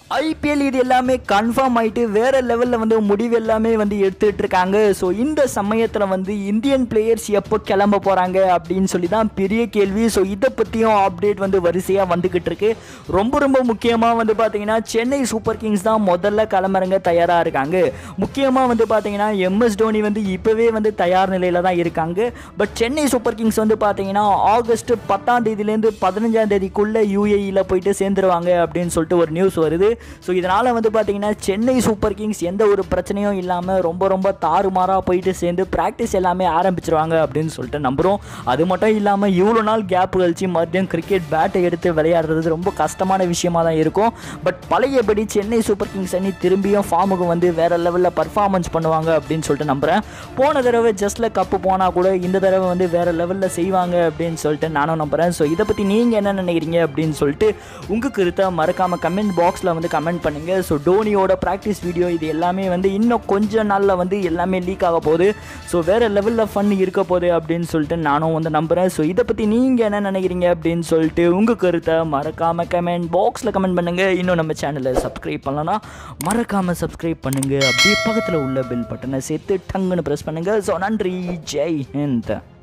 IPL இது எல்லாமே confirm ஆயிட்டு வேற லெவலில் வந்து முடிவு எல்லாமே வந்து எடுத்துட்டு இருக்காங்க ஸோ இந்த சமயத்தில் வந்து இந்தியன் பிளேயர்ஸ் எப்போ கிளம்ப போகிறாங்க அப்படின்னு சொல்லி தான் பெரிய கேள்வி ஸோ இதை பற்றியும் அப்டேட் வந்து வரிசையாக வந்துக்கிட்டு இருக்கு ரொம்ப ரொம்ப முக்கியமாக வந்து பார்த்தீங்கன்னா சென்னை சூப்பர் கிங்ஸ் தான் முதல்ல கிளம்புறங்க தயாராக இருக்காங்க முக்கியமாக வந்து பார்த்தீங்கன்னா எம்எஸ் தோனி வந்து இப்போவே வந்து தயார் நிலையில் தான் இருக்காங்க பட் சென்னை சூப்பர் கிங்ஸ் வந்து பார்த்தீங்கன்னா ஆகஸ்ட் பத்தாம் தேதியிலேருந்து பதினஞ்சாம் தேதிக்குள்ளே யூஏஇயில் போயிட்டு சேர்ந்துருவாங்க அப்படின்னு சொல்லிட்டு ஒரு நியூஸ் வருது ஸோ இதனால் வந்து பார்த்தீங்கன்னா சென்னை சூப்பர் கிங்ஸ் எந்த ஒரு பிரச்சனையும் இல்லாமல் ரொம்ப ரொம்ப தாறுமாறாக போயிட்டு சேர்ந்து ப்ராக்டிஸ் எல்லாமே ஆரம்பிச்சிருவாங்க அப்படின்னு சொல்லிட்டு நம்புகிறோம் அது மட்டும் இல்லாமல் இவ்வளோ நாள் கேப் கழிச்சு மறுபடியும் கிரிக்கெட் பேட்டை எடுத்து விளையாடுறது ரொம்ப கஷ்டமான விஷயமா தான் இருக்கும் பட் பழையபடி சென்னை சூப்பர் கிங்ஸ் அணி திரும்பியும் ஃபார்முக்கு வந்து வேறு லெவலில் பர்ஃபார்மன்ஸ் பண்ணுவாங்க அப்படின்னு சொல்லிட்டு நம்புகிறேன் போன தடவை ஜஸ்ட்டில் கப்பு போனால் கூட இந்த தடவை வந்து வேறு லெவலில் செய்வாங்க அப்படின்னு சொல்லிட்டு நானும் நம்புகிறேன் ஸோ இதை பற்றி நீங்கள் என்ன நினைக்கிறீங்க அப்படின்னு சொல்லிட்டு உங்கள் கருத்தை மறக்காமல் கமெண்ட் பாக்ஸில் வந்து கமெண்ட் பண்ணுங்கள் ஸோ டோனியோட ப்ராக்டிஸ் வீடியோ இது எல்லாமே வந்து இன்னும் கொஞ்ச நாளில் வந்து எல்லாமே லீக் ஆக போகுது ஸோ வேறு லெவலில் ஃபன் இருக்க போகுது அப்படின்னு சொல்லிட்டு நானும் வந்து நம்புகிறேன் ஸோ இதை பற்றி நீங்கள் என்ன நினைக்கிறீங்க அப்படின்னு சொல்லிட்டு உங்கள் கருத்தை மறக்காமல் கமெண்ட் பாக்ஸில் கமெண்ட் பண்ணுங்கள் இன்னும் நம்ம சேனலை சப்ஸ்கிரைப் பண்ணலன்னா மறக்காமல் சப்ஸ்கிரைப் பண்ணுங்கள் அப்படியே பக்கத்தில் உள்ள பெல் பட்டனை சேர்த்து டங்குன்னு ப்ரெஸ் பண்ணுங்கள் ஸோ நன்றி ஜெய் ஹிந்த்